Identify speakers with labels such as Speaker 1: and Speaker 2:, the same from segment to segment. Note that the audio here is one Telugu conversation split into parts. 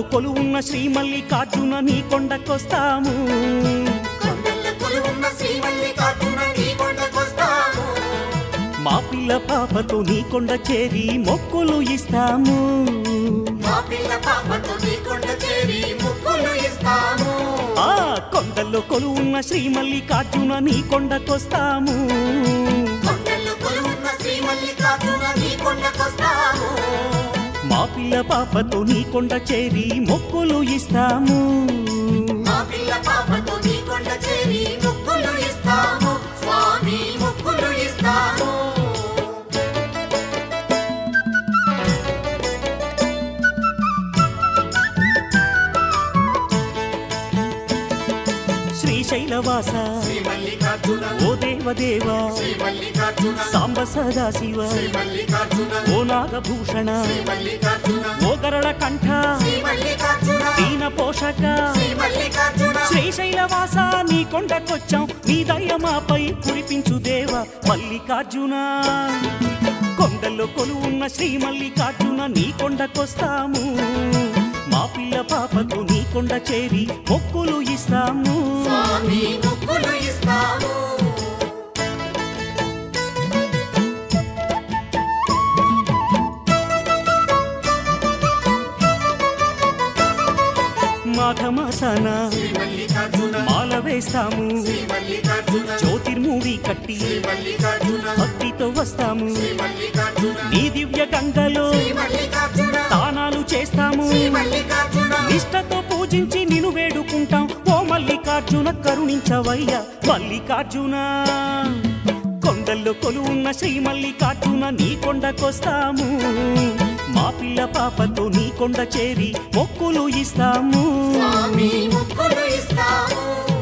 Speaker 1: కొండల్లో కొలువున్న శ్రీ మల్లికార్జున నీ కొండకొస్తాము
Speaker 2: కొండల్లో కొలువున్న శ్రీ మల్లికార్జున నీ కొండకొస్తాము.
Speaker 1: మా పిల్ల పాపతో నీ కొండ చేరి మొక్కులు ఇస్తాము
Speaker 2: మా పిల్ల పాపతో నీ కొండ చేరి ముక్కులు ఇస్తాము
Speaker 1: ఆ కొండల్లో కొలువున్న శ్రీ మల్లికార్జున నీ కొండకొస్తాము
Speaker 2: కొండల్లో కొలువున్న శ్రీ మల్లికార్జున నీ కొండకొస్తాము
Speaker 1: మా పిల్ల పాపతో నీ కొండ చేరి మొక్కులు ఇస్తాము
Speaker 2: మా పిల్ల పాపతో నీ కొండ చేరి ముక్కులు ఇస్తాము స్వామి ముక్కులు ఇస్తాము
Speaker 1: శ్రీశైలవాస
Speaker 2: శ్రీ మల్లికార్జున
Speaker 1: ఓ దేవదేవా
Speaker 2: శ్రీ మల్లికార్జున
Speaker 1: సాంబ సదాశివ
Speaker 2: శ్రీ మల్లికార్జున
Speaker 1: ఓ నాగభూషణ
Speaker 2: శ్రీ మల్లికార్జున
Speaker 1: ఓ గరళ కంఠ
Speaker 2: శ్రీ మల్లికార్జున
Speaker 1: దీన పోషక
Speaker 2: శ్రీ మల్లికార్జున
Speaker 1: శ్రీశైలవాస నీ కొండకొచ్చాం నీ దయమాపై కురిపించు దేవ మల్లికార్జున కొండల్లో కొలువున్న శ్రీ మల్లికార్జున నీ కొండకొస్తాము మా పిల్ల పాపకు నీ కొండ చేరి మొక్కులు ఇస్తాము
Speaker 2: స్వామి ముక్కులు ఇస్తాము
Speaker 1: మాఘమాసాన
Speaker 2: శ్రీ మల్లికార్జున
Speaker 1: మాల వేస్తాము
Speaker 2: శ్రీ మల్లికార్జున
Speaker 1: జ్యోతిర్మూడి కట్టి
Speaker 2: శ్రీ మల్లికార్జున
Speaker 1: భక్తితో వస్తాము
Speaker 2: శ్రీ మల్లికార్జున
Speaker 1: నీ దివ్య గంగలో
Speaker 2: శ్రీ మల్లికార్జున
Speaker 1: దానాలు చేస్తాము
Speaker 2: శ్రీ మల్లికార్జున
Speaker 1: నిష్టతో పూజించి నిన్ను వేడుకుంటాం ఓ మల్లికార్జున కరుణించవయ్య మల్లికార్జున కొండల్లో కొలువున్న శ్రీ మల్లికార్జున నీ కొండకొస్తాము మా పిల్ల పాపతో నీ కొండ చేరి మొక్కులు ఇస్తాము
Speaker 2: స్వామి ముక్కులు ఇస్తాము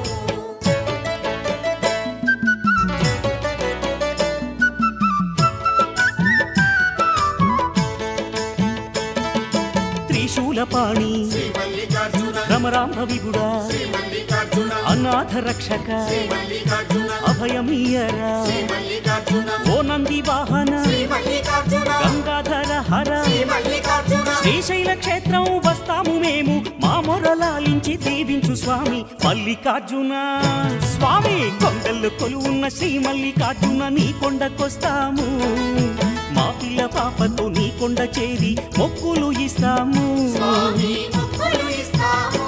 Speaker 1: త్రిశూలపాణి
Speaker 2: శ్రీ మల్లికార్జున
Speaker 1: రమరాంభ విగుడా
Speaker 2: శ్రీ మల్లికార్జున
Speaker 1: అనాథ రక్షక
Speaker 2: శ్రీ మల్లికార్జున
Speaker 1: అభయమీయరా
Speaker 2: శ్రీ మల్లికార్జున
Speaker 1: ఓ నంది వాహన
Speaker 2: శ్రీ మల్లికార్జున
Speaker 1: గంగాధర హర
Speaker 2: శ్రీ మల్లికార్జున
Speaker 1: శ్రీశైల క్షేత్రం వస్తాము మేము మా మొరలాలించి దీవించు స్వామి మల్లికార్జున స్వామి కొండల్లో కొలువున్న శ్రీ మల్లికార్జున నీ కొండకొస్తాము మా పిల్ల పాపతో నీ కొండ చేరి మొక్కులు ఇస్తాము
Speaker 2: స్వామి ముక్కులు ఇస్తాము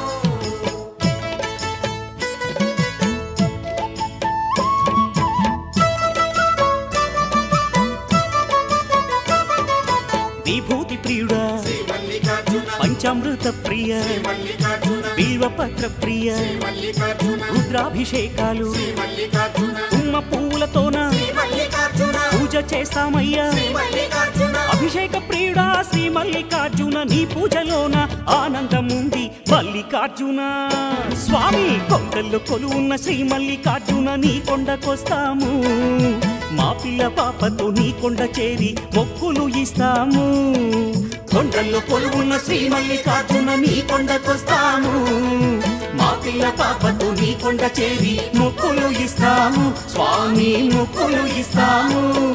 Speaker 1: విభూతి ప్రియుడా
Speaker 2: శ్రీ మల్లికార్జున
Speaker 1: పంచామృత ప్రియ
Speaker 2: శ్రీ మల్లికార్జున
Speaker 1: బిల్వపత్ర ప్రియ
Speaker 2: శ్రీ మల్లికార్జున
Speaker 1: రుద్రాభిషేకాలు
Speaker 2: శ్రీ మల్లికార్జున
Speaker 1: తుమ్మ పువ్వులతోన
Speaker 2: శ్రీ మల్లికార్జున
Speaker 1: పూజ చేస్తామయ్యా
Speaker 2: శ్రీ మల్లికార్జున
Speaker 1: అభిషేక ప్రియుడా శ్రీ మల్లికార్జున నీ పూజలోన ఆనందముంది మల్లికార్జున స్వామి కొండల్లో కొలువున్న శ్రీ మల్లికార్జున నీ కొండకొస్తాము మా పిల్ల పాపతో నీ కొండ చేరి మొక్కులు ఇస్తాము కొండల్లో కొలువున్న శ్రీ మల్లికార్జున నీ కొండకొస్తాము మా పిల్ల పాపతో నీ కొండ చేరి మొక్కులు ఇస్తాము స్వామి మొక్కులు ఇస్తాము